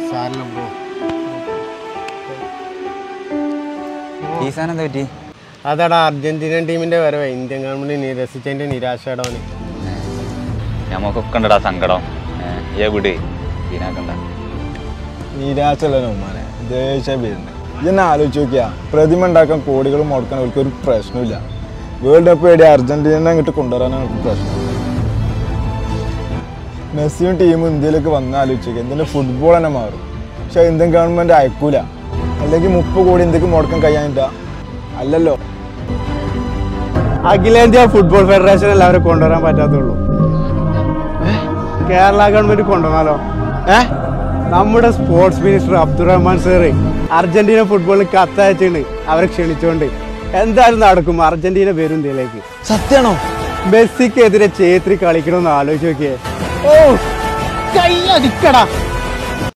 സാറിന് ബ്രോ ഈ സാധനം എന്താ പറ്റി അതാടാ അർജന്റീനൻ ടീമിന്റെ വരവ് ഇന്ത്യൻ ഗവൺമെന്റ് നിരസിച്ചതിന്റെ നിരാശയോടാണ് ഞമ്മക്കൊക്കെ ഉണ്ടടാ സങ്കടം ഏ വിട് ഇതിനാക്കണ്ട നിരാശല്ല ഉമ്മാനെ ദേഷ്യം വരുന്നത് ഇതെന്നെ ആലോചിച്ച് നോക്കിയാ പ്രതിമ ഉണ്ടാക്കാൻ കോടികൾ മുടക്കാൻ അവർക്ക് ഒരു പ്രശ്നമില്ല വേൾഡ് കപ്പ് വേണ്ടി അർജന്റീന അങ്ങോട്ട് കൊണ്ടുവരാനാണ് അവർക്ക് പ്രശ്നം മെസ്സിയും ടീമും ഇന്ത്യയിലേക്ക് വന്ന് ആലോചിച്ച് നോക്കിയാൽ ഇന്ത്യൻ്റെ ഫുട്ബോൾ തന്നെ മാറും പക്ഷെ ഇന്ത്യൻ ഗവൺമെൻറ് അയക്കൂല അല്ലെങ്കിൽ മുപ്പത് കോടി ഇന്ത്യക്ക് മുടക്കാൻ കഴിയാനില്ല അല്ലല്ലോ അഖിലേന്ത്യാ ഫുട്ബോൾ ഫെഡറേഷൻ എല്ലാവരും കൊണ്ടുവരാൻ പറ്റാത്തുള്ളൂ കേരള ഗവൺമെന്റ് കൊണ്ടുവന്നാലോ ഏ നമ്മുടെ sports minister Abdurahman sir Argentina ഫുട്ബോളിൽ കത്തയച്ചിട്ടുണ്ട് അവരെ ക്ഷണിച്ചുകൊണ്ട് എന്തായാലും നടക്കും അർജന്റീന വരും ഇന്ത്യയിലേക്ക് സത്യമാണോ മെസ്സിക്കെതിരെ ചേത്രി കളിക്കണമെന്ന് ആലോചിച്ച് നോക്കിയേ ഓ കൈ അടിക്കടാ